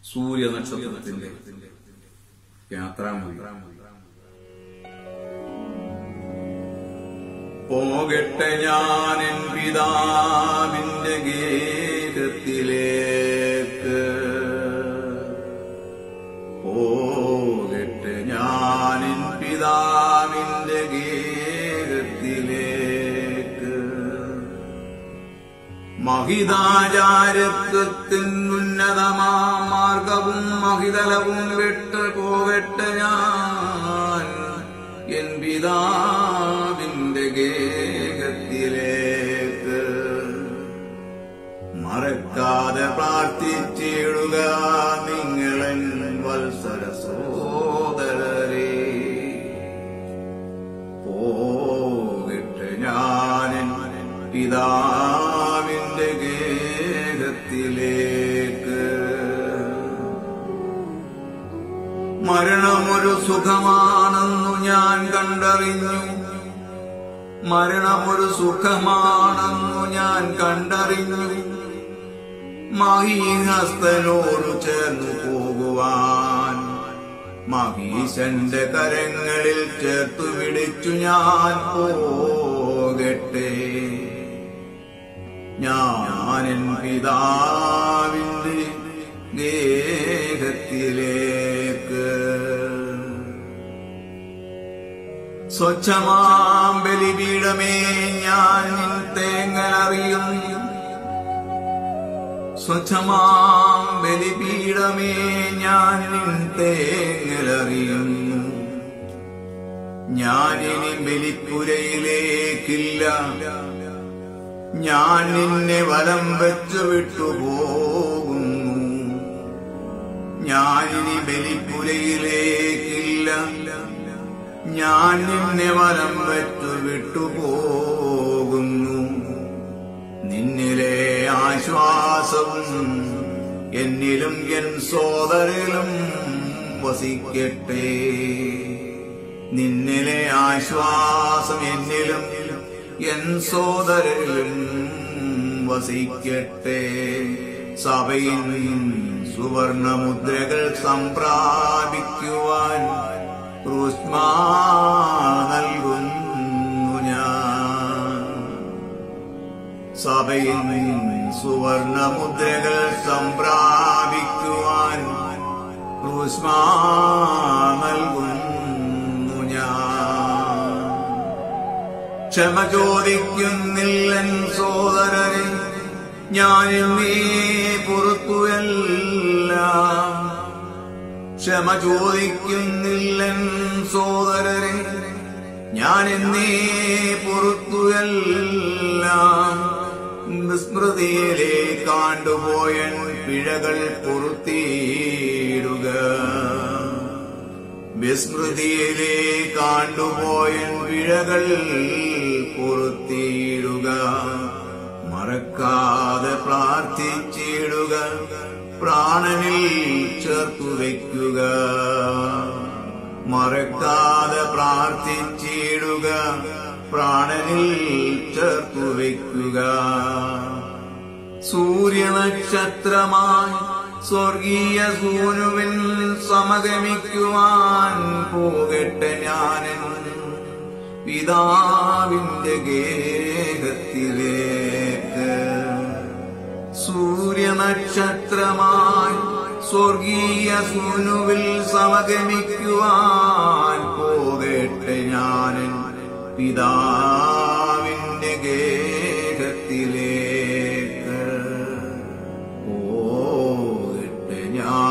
സൂര്യനക്ഷത്രത്തിന്റെ യാത്രാമതി പോകട്ടെ ഞാൻ എൻ പിതാവിന്റെ ഗേഹത്തിലേക്ക് പോകട്ടെ ഞാൻ എൻ പിതാവിന്റെ ഗേഹത്തിലേക്ക് മഹിതാചാരത്വത്തിൻ ഉന്നതമാ മാർഗവും മഹിതലവും വിട്ട് പോകട്ടെ ഞാൻ എൻ പിതാവിന്റെ ഗേഹത്തിലേക്ക് മറക്കാതെ പ്രാർത്ഥിച്ചിടുക നിങ്ങളൻ വത്സര സോദരരെ പോകട്ടെ ഞാനൻ പിതാവിന്റെ ഗേഹത്തിലേക്ക് മരണമൊരു സുഖമാണെന്നു ഞാൻ കണ്ടറിഞ്ഞു മരണമൊരു സുഖമാണെന്നു ഞാൻ കണ്ടറിഞ്ഞു മഹീഹസ്തനോടു ചേർന്നു പോകുവാൻ മഹീശന്റെ കരങ്ങളിൽ ചേർത്തു പിടിച്ചു ഞാൻ പോകട്ടെ ഞാനെൻ പിതാവിന്റെ ഗേഹത്തിലേക്ക് സ്വച്ഛമാം ബലിപീഠമേ ഞാൻ നിൻ തേങ്ങലറിയുന്നു സ്വച്ഛമാം ബലിപീഠമേ ഞാൻ നിൻ തേങ്ങലറിയുന്നു ഞാനിനി ബലിപ്പുരയിലേക്കില്ല ഞാൻ നിന്നെ വലം വെച്ചു വിട്ടുപോകുന്നു ഞാനിനി ബലിപ്പുരയിലേക്കില്ല ഞാൻ നിന്നെ വലം വെച്ചു വിട്ടുപോകുന്നു നിന്നിലെ ആശ്വാസവും എന്നിലും എൻ സോദരിലും വസിക്കട്ടെ നിന്നിലെ ആശ്വാസം എന്നിലും എൻ സോദരിലും വസിക്കട്ടെ സഭയിൽ സുവർണമുദ്രകൾ സംപ്രാപിക്കുവാൻ ക്രൂസ്മാ നൽകുന്നു ഞാൻ സഭയിൽ സുവർണമുദ്രകൾ സംപ്രാപിക്കുവാൻ ക്രൂസ്മാ നൽകുന്നു ഞാൻ ക്ഷമ ചോദിക്കുന്നില്ലൻ സോദരരെ ഞാൻ നീ പുറത്തുവെല്ലാം ക്ഷമ ചോദിക്കുന്നില്ലൻ സോദരരെ ഞാൻ എന്നേ പുറത്തുവെല്ലാം വിസ്മൃതിയിലെ കാണ്ടുപോയൻ പിഴകൾ പൊറുത്തിയിടുക വിസ്മൃതിയിലെ കാണ്ടുപോയൻ പിഴകൾ പൊറുത്തിയിടുക മറക്കാതെ പ്രാർത്ഥിച്ചിടുക പ്രാണനിൽ ചേർത്തു വയ്ക്കുക മറക്കാതെ പ്രാർത്ഥിച്ചിടുക പ്രാണനിൽ ചേർത്തു വയ്ക്കുക സൂര്യനക്ഷത്രമായി സ്വർഗീയ സൂനുവിൻ സമഗമിക്കുവാൻ പോകട്ടെ ഞാനൻ പിതാവിന്റെ ഗേഹത്തിലേക്ക് സൂര്യനക്ഷത്രമായി സ്വർഗീയ സൂനുവിൽ സമഗമിക്കുവാൻ പോകട്ടെ ഞാനൻ പിതാവിന്റെ ഗേഹത്തിലേക്ക് പോകട്ടെ ഞാൻ